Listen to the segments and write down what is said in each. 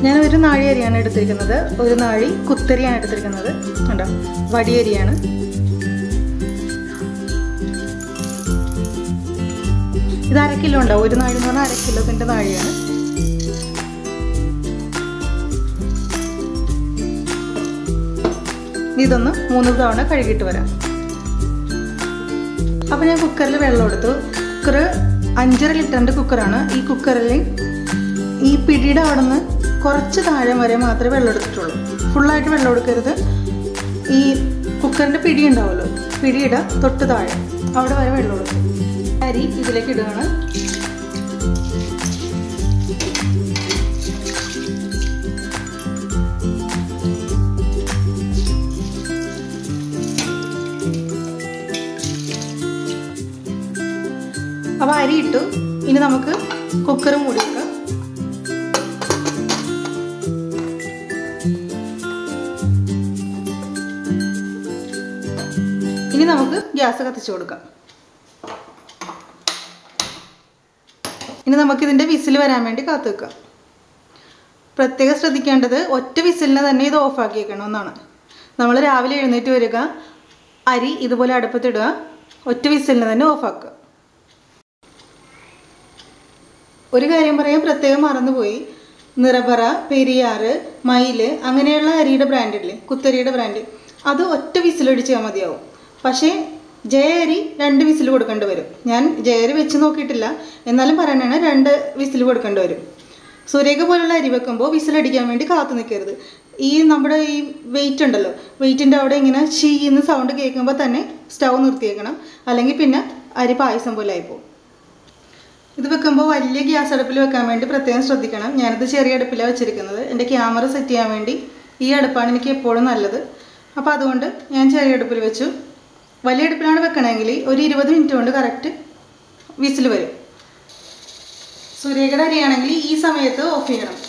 ഞാൻ ഒരു നാഴി അരിയാണ് എടുത്തിരിക്കുന്നത് ഒരു നാഴി കുത്തരിയാണ് എടുത്തിരിക്കുന്നത് കണ്ടോ വടിയരിയാണ് ഇത് അര കിലോ ഉണ്ടാവും ഒരു നാഴി എന്ന് പറഞ്ഞാൽ അര കിലോത്തിൻ്റെ നാഴിയാണ് ഇതൊന്ന് മൂന്ന് തവണ കഴുകിയിട്ട് വരാം അപ്പോൾ ഞാൻ കുക്കറിൽ വെള്ളം എടുത്തു കുക്കർ അഞ്ചര ലിറ്ററിൻ്റെ കുക്കറാണ് ഈ കുക്കറിൽ ഈ പിടിയുടെ അവിടെ നിന്ന് കുറച്ച് താഴെ വരെ മാത്രമേ വെള്ളം എടുത്തിട്ടുള്ളൂ ഫുള്ളായിട്ട് വെള്ളം എടുക്കരുത് ഈ കുക്കറിൻ്റെ പിടി ഉണ്ടാവുമല്ലോ പിടിയുടെ തൊട്ട് താഴെ അവിടെ വരെ വെള്ളം എടുക്കും അരി ഇതിലേക്ക് ഇടുകയാണ് അപ്പോൾ അരി ഇട്ടു ഇനി നമുക്ക് കുക്കർ മൂടി വെക്കാം ഇനി നമുക്ക് ഗ്യാസ് കത്തിച്ചു കൊടുക്കാം ഇനി നമുക്കിതിൻ്റെ വിസിൽ വരാൻ വേണ്ടി കാത്തു വെക്കാം പ്രത്യേകം ശ്രദ്ധിക്കേണ്ടത് ഒറ്റ വിസിലിനെ തന്നെ ഇത് ഓഫാക്കി വെക്കണം എന്നാണ് നമ്മൾ രാവിലെ എഴുന്നേറ്റ് വരിക അരി ഇതുപോലെ അടുപ്പത്തിടുക ഒറ്റ വിസിലിനെ തന്നെ ഓഫാക്കുക ഒരു കാര്യം പറയാൻ പ്രത്യേകം മറന്നുപോയി നിറബറ പെരിയാറ് മയില് അങ്ങനെയുള്ള അരിയുടെ ബ്രാൻഡില്ലേ കുത്തരിയുടെ ബ്രാൻഡ് അത് ഒറ്റ വിസിലടിച്ചാൽ മതിയാവും പക്ഷേ ജയ അരി രണ്ട് വിസിൽ കൊടുക്കേണ്ടി വരും ഞാൻ ജയ അരി വെച്ച് നോക്കിയിട്ടില്ല എന്നാലും പറയണതാണ് രണ്ട് വിസിൽ കൊടുക്കേണ്ടി വരും സൂര്യക പോലുള്ള അരി വെക്കുമ്പോൾ വിസിലടിക്കാൻ വേണ്ടി കാത്തു നിൽക്കരുത് ഈ നമ്മുടെ ഈ വെയിറ്റ് ഉണ്ടല്ലോ വെയിറ്റിൻ്റെ അവിടെ ഇങ്ങനെ ചീന്ന് സൗണ്ട് കേൾക്കുമ്പോൾ തന്നെ സ്റ്റൗ നിർത്തിയേക്കണം അല്ലെങ്കിൽ പിന്നെ അരി പായസം പോലെ ആയിപ്പോവും ഇത് വെക്കുമ്പോൾ വലിയ ഗ്യാസ് അടുപ്പിൽ വെക്കാൻ വേണ്ടി പ്രത്യേകം ശ്രദ്ധിക്കണം ഞാനിത് ചെറിയ അടുപ്പിലാണ് വെച്ചിരിക്കുന്നത് എൻ്റെ ക്യാമറ സെറ്റ് ചെയ്യാൻ വേണ്ടി ഈ അടുപ്പാണ് എനിക്ക് എപ്പോഴും നല്ലത് അപ്പോൾ അതുകൊണ്ട് ഞാൻ ചെറിയ അടുപ്പിൽ വെച്ചു വലിയ അടുപ്പിലാണ് വെക്കണമെങ്കിൽ ഒരു ഇരുപത് മിനിറ്റ് കൊണ്ട് കറക്റ്റ് വിസിൽ വരും സൂര്യകട അരിയാണെങ്കിൽ ഈ സമയത്ത് ഓഫ് ചെയ്യണം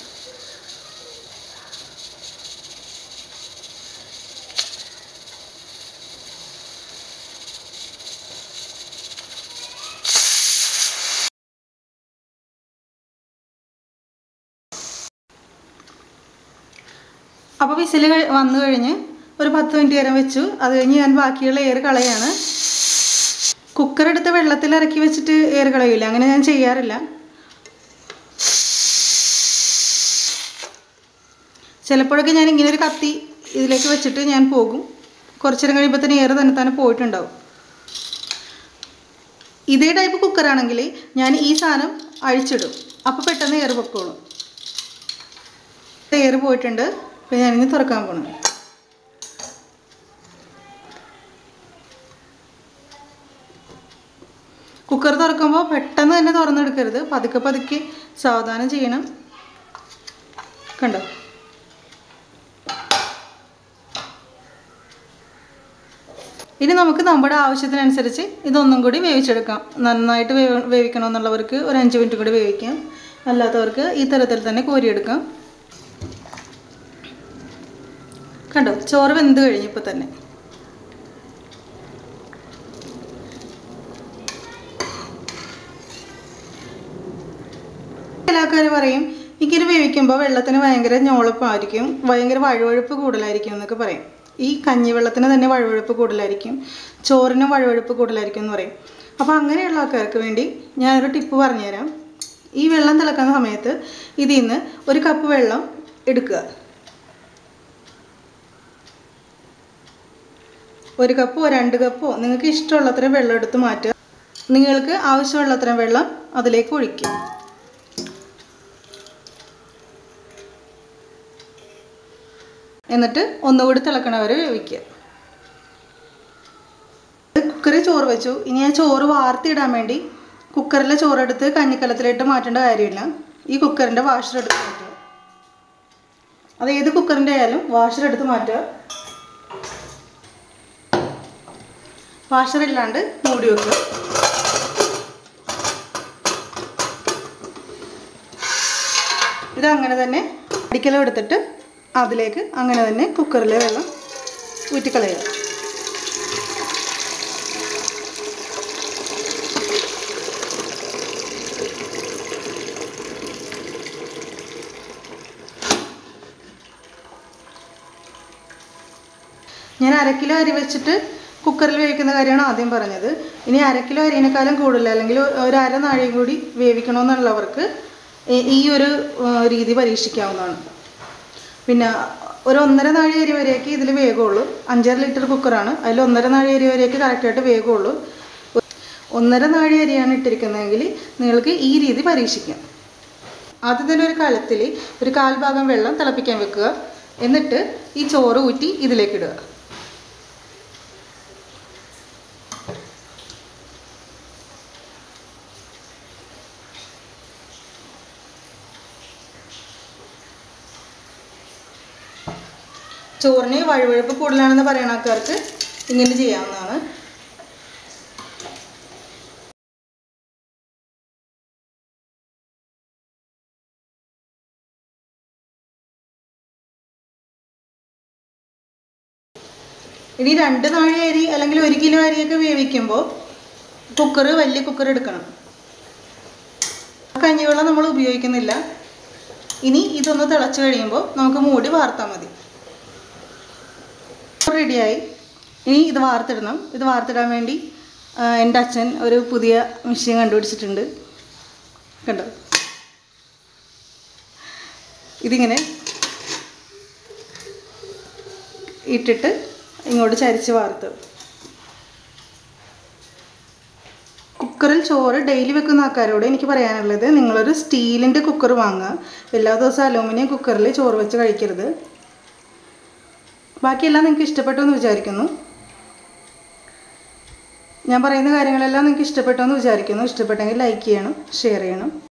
അപ്പോൾ വിസിൽ വന്നു കഴിഞ്ഞ് ഒരു പത്ത് മിനിറ്റ് നേരം വെച്ചു അത് കഴിഞ്ഞ് ഞാൻ ബാക്കിയുള്ള എയർ കളയാണ് കുക്കർ എടുത്ത് വെള്ളത്തിൽ ഇറക്കി വെച്ചിട്ട് എയർ കളയില്ല അങ്ങനെ ഞാൻ ചെയ്യാറില്ല ചിലപ്പോഴൊക്കെ ഞാൻ ഇങ്ങനെ ഒരു കത്തി ഇതിലേക്ക് വെച്ചിട്ട് ഞാൻ പോകും കുറച്ചു നേരം കഴിയുമ്പോൾ തന്നെ എയർ തന്നെ തന്നെ പോയിട്ടുണ്ടാവും ഇതേ ടൈപ്പ് കുക്കറാണെങ്കിൽ ഞാൻ ഈ സാധനം അഴിച്ചിടും അപ്പോൾ പെട്ടെന്ന് എയർ പൊക്കോളും എയർ പോയിട്ടുണ്ട് അപ്പോൾ ഞാനിനി തുറക്കാൻ പോകണം കുക്കർ തുറക്കുമ്പോൾ പെട്ടെന്ന് തന്നെ തുറന്നെടുക്കരുത് പതുക്കെ പതുക്കെ സാവധാനം ചെയ്യണം കണ്ടോ ഇനി നമുക്ക് നമ്മുടെ ആവശ്യത്തിനനുസരിച്ച് ഇതൊന്നും കൂടി വേവിച്ചെടുക്കാം നന്നായിട്ട് വേവ വേവിക്കണമെന്നുള്ളവർക്ക് ഒരു അഞ്ച് മിനിറ്റ് കൂടി വേവിക്കാം അല്ലാത്തവർക്ക് ഈ തരത്തിൽ തന്നെ കോരിയെടുക്കാം കണ്ടോ ചോറ് വെന്ത് കഴിഞ്ഞപ്പോൾ തന്നെ ചില ആൾക്കാർ പറയും ഇങ്ങനെ വേവിക്കുമ്പോൾ വെള്ളത്തിന് ഭയങ്കര ഞോളപ്പായിരിക്കും ഭയങ്കര വഴുവഴുപ്പ് കൂടുതലായിരിക്കും എന്നൊക്കെ പറയും ഈ കഞ്ഞിവെള്ളത്തിന് തന്നെ വഴുവഴുപ്പ് കൂടുതലായിരിക്കും ചോറിനും വഴുവഴുപ്പ് കൂടുതലായിരിക്കും എന്ന് പറയും അപ്പോൾ അങ്ങനെയുള്ള ആൾക്കാർക്ക് വേണ്ടി ഞാനൊരു ടിപ്പ് പറഞ്ഞുതരാം ഈ വെള്ളം തിളക്കുന്ന സമയത്ത് ഇതിൽ നിന്ന് ഒരു കപ്പ് വെള്ളം എടുക്കുക ഒരു കപ്പോ രണ്ട് കപ്പോ നിങ്ങൾക്ക് ഇഷ്ടമുള്ളത്രയും വെള്ളം എടുത്ത് മാറ്റുക നിങ്ങൾക്ക് ആവശ്യമുള്ളത്രയും വെള്ളം അതിലേക്ക് ഒഴിക്കുക എന്നിട്ട് ഒന്നുകൂടി തിളക്കണ വരെ വേവിക്കുക കുക്കറിൽ ചോറ് വെച്ചു ഇനി ഞാൻ ചോറ് വാർത്തിയിടാൻ വേണ്ടി കുക്കറിലെ ചോറെടുത്ത് കഞ്ഞിക്കലത്തിലിട്ട് മാറ്റേണ്ട കാര്യമില്ല ഈ കുക്കറിൻ്റെ വാഷർ എടുത്ത് മാറ്റുക അത് ഏത് കുക്കറിൻ്റെ ആയാലും വാഷർ എടുത്ത് മാറ്റുക വാഷർ ഇല്ലാണ്ട് മൂടി വെക്കുക ഇത് അങ്ങനെ തന്നെ അടിക്കലം എടുത്തിട്ട് അതിലേക്ക് അങ്ങനെ തന്നെ കുക്കറിലെ വെള്ളം ഊറ്റിക്കളയുക ഞാൻ അര കിലോ അരി വെച്ചിട്ട് കുക്കറിൽ വേവിക്കുന്ന കാര്യമാണ് ആദ്യം പറഞ്ഞത് ഇനി അര കിലോ അരിനേക്കാളും കൂടുതൽ അല്ലെങ്കിൽ ഒരു അര നാഴിയും കൂടി വേവിക്കണമെന്നുള്ളവർക്ക് ഈ- ഈ ഒരു ആ, രീതി പരീക്ഷിക്കാവുന്നതാണ് പിന്നെ ഒരു ഒന്നര നാഴി അരി വരെയൊക്കെ ഇതിൽ വേഗമുള്ളൂ അഞ്ചര ലിറ്റർ കുക്കറാണ് അതിൽ ഒന്നര നാഴി അരി വരെയൊക്കെ കറക്റ്റായിട്ട് വേഗമുള്ളൂ ഒന്നര നാഴി അരിയാണ് ഇട്ടിരിക്കുന്നതെങ്കിൽ നിങ്ങൾക്ക് ഈ രീതി പരീക്ഷിക്കാം ആദ്യം തന്നെ ഒരു കലത്തിൽ ഒരു കാൽ ഭാഗം വെള്ളം തിളപ്പിക്കാൻ വെക്കുക എന്നിട്ട് ഈ ചോറ് ഊറ്റി ഇതിലേക്ക് ഇടുക ചോറിന് വഴുവഴുപ്പ് കൂടുതലാണെന്ന് പറയുന്ന ആൾക്കാർക്ക് ഇങ്ങനെ ചെയ്യാവുന്നതാണ് ഇനി രണ്ട് നാഴി അരി അല്ലെങ്കിൽ ഒരു കിലോ അരിയൊക്കെ വേവിക്കുമ്പോൾ കുക്കർ വലിയ കുക്കർ എടുക്കണം കഞ്ഞിവെള്ളം നമ്മൾ ഉപയോഗിക്കുന്നില്ല ഇനി ഇതൊന്ന് തിളച്ച് കഴിയുമ്പോൾ നമുക്ക് മൂടി വാർത്താൽ മതി റെഡിയായി ഇനി ഇത് വാർത്തിടണം ഇത് വാർത്തിടാൻ വേണ്ടി ആ, എൻ്റെ അച്ഛൻ ഒരു പുതിയ മെഷീൻ കണ്ടുപിടിച്ചിട്ടുണ്ട് കണ്ടോ ഇതിങ്ങനെ ഇട്ടിട്ട് ഇങ്ങോട്ട് ചരിച്ച് വാർത്ത് കുക്കറിൽ ചോറ് ഡെയിലി വെക്കുന്ന ആൾക്കാരോട് എനിക്ക് പറയാനുള്ളത് നിങ്ങളൊരു സ്റ്റീലിൻ്റെ കുക്കർ വാങ്ങുക എല്ലാ ദിവസവും അലൂമിനിയം കുക്കറിൽ ചോറ് വെച്ച് കഴിക്കരുത് ബാക്കിയെല്ലാം നിങ്ങൾക്ക് ഇഷ്ടപ്പെട്ടു എന്ന് വിചാരിക്കുന്നു ഞാൻ പറയുന്ന കാര്യങ്ങളെല്ലാം നിങ്ങൾക്ക് ഇഷ്ടപ്പെട്ടു എന്ന് വിചാരിക്കുന്നു ഇഷ്ടപ്പെട്ടെങ്കിൽ ലൈക്ക് ചെയ്യണം ഷെയർ ചെയ്യണം